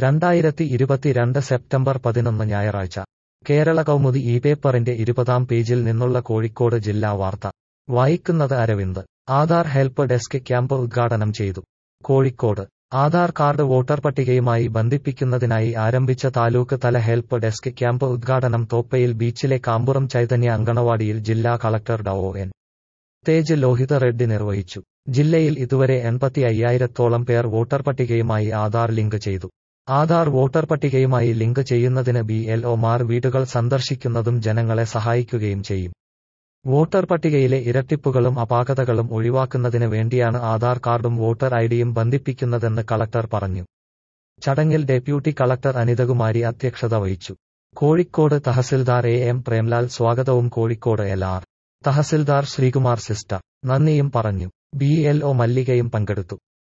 രണ്ടായിരത്തി ഇരുപത്തിരണ്ട് സെപ്റ്റംബർ പതിനൊന്ന് ഞായറാഴ്ച കേരള കൗമുദി ഈ പേപ്പറിന്റെ ഇരുപതാം പേജിൽ നിന്നുള്ള കോഴിക്കോട് ജില്ലാ വാർത്ത വായിക്കുന്നത് Aravind Aadhaar help desk camp ഉദ്ഘാടനം ചെയ്തു കോഴിക്കോട് ആധാർ കാർഡ് വോട്ടർ പട്ടികയുമായി ബന്ധിപ്പിക്കുന്നതിനായി ആരംഭിച്ച താലൂക്ക് തല ഹെൽപ്പ് ഡെസ്ക് ക്യാമ്പ് ഉദ്ഘാടനം തോപ്പയിൽ ബീച്ചിലെ കാമ്പുറം ചൈതന്യ അങ്കണവാടിയിൽ ജില്ലാ collector Dr N Tej Lohitha Reddy നിർവഹിച്ചു ജില്ലയിൽ ഇതുവരെ എൺപത്തി അയ്യായിരത്തോളം പേർ വോട്ടർ പട്ടികയുമായി ആധാർ ലിങ്ക് ചെയ്തു ആധാർ വോട്ടർ പട്ടികയുമായി ലിങ്ക് ചെയ്യുന്നതിന് ബി എൽ ഒമാർ വീടുകൾ സന്ദർശിക്കുന്നതും ജനങ്ങളെ സഹായിക്കുകയും ചെയ്യും വോട്ടർ പട്ടികയിലെ ഇരട്ടിപ്പുകളും അപാകതകളും ഒഴിവാക്കുന്നതിന് വേണ്ടിയാണ് ആധാർ കാർഡും വോട്ടർ ഐഡിയും ബന്ധിപ്പിക്കുന്നതെന്ന് കളക്ടർ പറഞ്ഞു ചടങ്ങിൽ ഡെപ്യൂട്ടി കളക്ടർ അനിതകുമാരി അധ്യക്ഷത വഹിച്ചു കോഴിക്കോട് തഹസിൽദാർ എ എം പ്രേംലാൽ സ്വാഗതവും Kozhikode L R tahsildar Sreekumar sister നന്ദിയും പറഞ്ഞു ബി എൽ ഒ മല്ലികയും പങ്കെടുത്തു